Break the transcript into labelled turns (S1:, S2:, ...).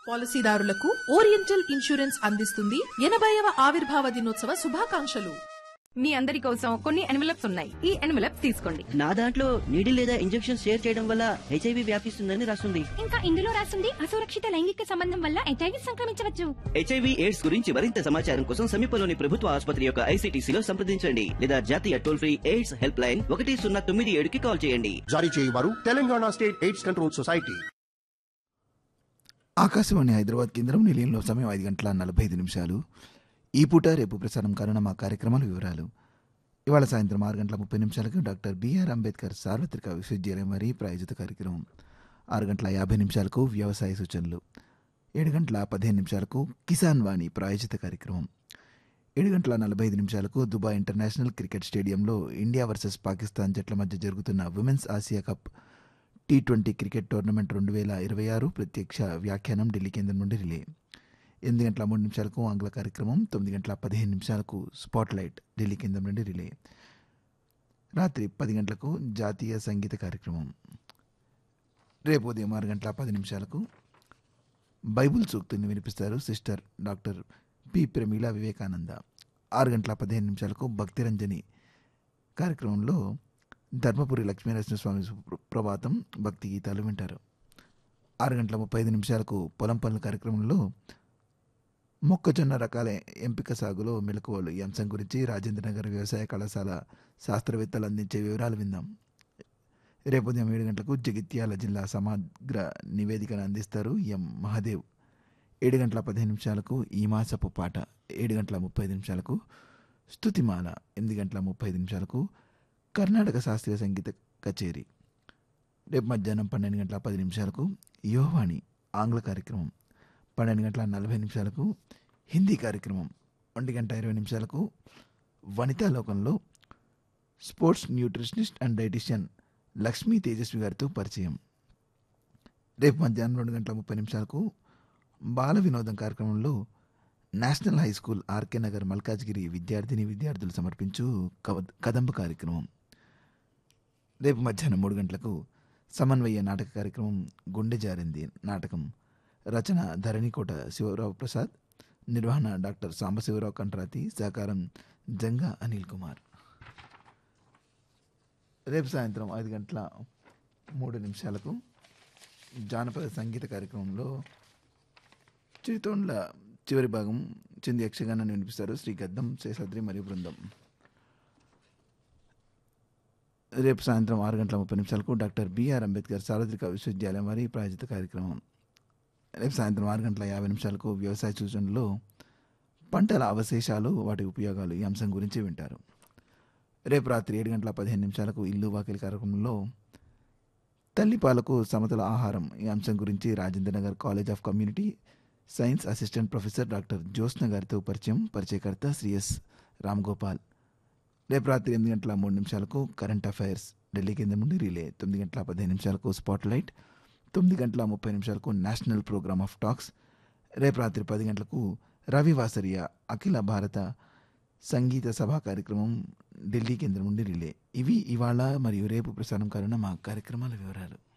S1: పాలసీదారులకు oriental insurance అందిస్తుంది ఎనభైవ ఆవిర్భావ దినోత్సవ శుభాకాంక్షలు
S2: మీ అందరి కోసం కొన్ని ఎన్వలప్స్ ఉన్నాయి ఈ ఎన్వలప్స్ తీసుకోండి
S3: నా దాంట్లో నీడిల్ లేదా ఇంజెక్షన్ షేర్ చేయడం వల్ల హెచ్ఐవి వ్యాపిస్తుందని రాస్తుంది
S4: ఇంకా ఇందులో రాసింది అసురక్షిత లైంగిక సంబంధం వల్ల హెచ్ఐవి సంక్రమించవచ్చు
S3: హెచ్ఐవి ఎయిడ్స్ గురించి మరింత సమాచారం కోసం సమీపంలోని ప్రభుత్వ ఆసుపత్రి యొక్క ఐసీటీసీలో సంప్రదించండి లేదా జాతీయ toll free AIDS help line ఒకటి సున్నా తొమ్మిది ఏడుకి కాల్ చేయండి
S5: జారీ చేయవారు Telangana state AIDS control society
S6: Akashvani Hyderabad కేంద్రం నిలయంలో సమయం ఐదు గంటల నలభై ఐదు నిమిషాలు ఈ పూట రేపు ప్రసారం కానున్న మా కార్యక్రమాల వివరాలు ఇవాళ సాయంత్రం ఆరు గంటల ముప్పై నిమిషాలకు డాక్టర్ బిఆర్ అంబేద్కర్ సార్వత్రిక విశ్వవిద్యాలయం వారి ప్రాయోజిత కార్యక్రమం ఆరు గంటల యాభై నిమిషాలకు వ్యవసాయ సూచనలు ఏడు గంటల పదిహేను నిమిషాలకు కిసాన్ వాణి ప్రాయోజిత కార్యక్రమం ఏడు గంటల నలభై ఐదు నిమిషాలకు దుబాయ్ ఇంటర్నేషనల్ క్రికెట్ స్టేడియంలో ఇండియా వర్సెస్ పాకిస్తాన్ జట్ల మధ్య జరుగుతున్న women's Asia cup T twenty cricket tournament రెండు వేల ఇరవై ఆరు ప్రత్యక్ష వ్యాఖ్యానం ఢిల్లీ కేంద్రం నుండి రిలే ఎనిమిది గంటల మూడు నిమిషాలకు ఆంగ్ల కార్యక్రమం తొమ్మిది గంటల పదిహేను నిమిషాలకు స్పాట్ లైట్ ఢిల్లీ కేంద్రం నుండి రిలే రాత్రి పది గంటలకు జాతీయ సంగీత కార్యక్రమం రేపు ఉదయం ఆరు గంటల పది నిమిషాలకు బైబుల్ సూక్తుల్ని వినిపిస్తారు sister doctor P Pramila Vivekananda ఆరు గంటల పదిహేను నిమిషాలకు భక్తిరంజని కార్యక్రమంలో ధర్మపురి లక్ష్మీనరసింహస్వామి సు- ప్రభాతం భక్తి గీతాలు వింటారు ఆరు గంటల ముప్పై ఐదు నిమిషాలకు పొలం పనుల కార్యక్రమంలో మొక్కజొన్న రకాల ఎంపిక సాగులో మెలకువలు ఈ అంశం గురించి రాజేంద్రనగర్ వ్యవసాయ కళాశాల శాస్త్రవేత్తలు అందించే వివరాలు విందాం రేపు ఉదయం ఏడు గంటలకు జగిత్యాల జిల్లా సమగ్ర నివేదికను అందిస్తారు ఎం మహాదేవ్ ఏడు గంటల పదిహేను నిమిషాలకు ఈ మాసపు పాట ఏడు గంటల ముప్పై ఐదు నిమిషాలకు స్తుతిమాల ఎనిమిది గంటల ముప్పై ఐదు నిమిషాలకు కర్ణాటక శాస్త్రీయ సంగీత కచేరీ రేపు మధ్యాహ్నం పన్నెండు గంటల పది నిమిషాలకు యోవాణి ఆంగ్ల కార్యక్రమం పన్నెండు గంటల నలభై నిమిషాలకు హిందీ కార్యక్రమం ఒంటి గంట ఇరవై నిమిషాలకు వనితా లోకంలో sports nutritionist and dietician Lakshmi Tejaswi గారితో పరిచయం రేపు మధ్యాహ్నం రెండు గంటల ముప్పై నిమిషాలకు బాల వినోదం కార్యక్రమంలో national high school RK Nagar Malkajgiri విద్యార్థిని విద్యార్థులు సమర్పించు కవ- కదంబ కార్యక్రమం రేపు మధ్యాహ్నం మూడు గంటలకు సమన్వయ నాటక కార్యక్రమం గుండె జారింది నాటకం రచన ధరణికోట శివరావు ప్రసాద్ నిర్వహణ డాక్టర్ సాంబశివరావు కంట్రాతి సహకారం జంగా అనిల్ కుమార్ రేపు సాయంత్రం ఐదు గంటల మూడు నిమిషాలకు జానపద సంగీత కార్యక్రమంలో చిరుతోండ్ల చివరి భాగం చింది యక్షగానాన్ని వినిపిస్తారు శ్రీ గద్దం శేషాద్రి మరియు బృందం రేపు సాయంత్రం ఆరు గంటల ముప్పై నిమిషాలకు డాక్టర్ బిఆర్ అంబేద్కర్ సార్వత్రిక విశ్వవిద్యాలయం వారి ప్రాయోజిత కార్యక్రమం రేపు సాయంత్రం ఆరు గంటల యాభై నిమిషాలకు వ్యవసాయ సూచనలో పంటల అవశేషాలు వాటి ఉపయోగాలు ఈ అంశం గురించి వింటారు రేపు రాత్రి ఏడు గంటల పదిహేను నిమిషాలకు ఇల్లు వాకిలి కార్యక్రమంలో తల్లిపాలకు సమతుల ఆహారం ఈ అంశం గురించి Rajendranagar college of community science assistant professor doctor Jyotsna గారితో పరిచయం పరిచయకర్త శ్రీ ఎస్ రామ్ గోపాల్ రేపు రాత్రి ఎనిమిది గంటల మూడు నిమిషాలకు కరెంట్ అఫైర్స్ ఢిల్లీ కేంద్రం నుండి రిలే తొమ్మిది గంటల పదిహేను నిమిషాలకు స్పాట్ లైట్ తొమ్మిది గంటల ముప్పై నిమిషాలకు నేషనల్ ప్రోగ్రామ్ ఆఫ్ టాక్స్ రేపు రాత్రి పది గంటలకు రవి వాసరియ అఖిల భారత సంగీత సభా కార్యక్రమం ఢిల్లీ కేంద్రం నుండి రిలే ఇవి ఇవాళ మరియు రేపు ప్రసారం కానున్న మా కార్యక్రమాల వివరాలు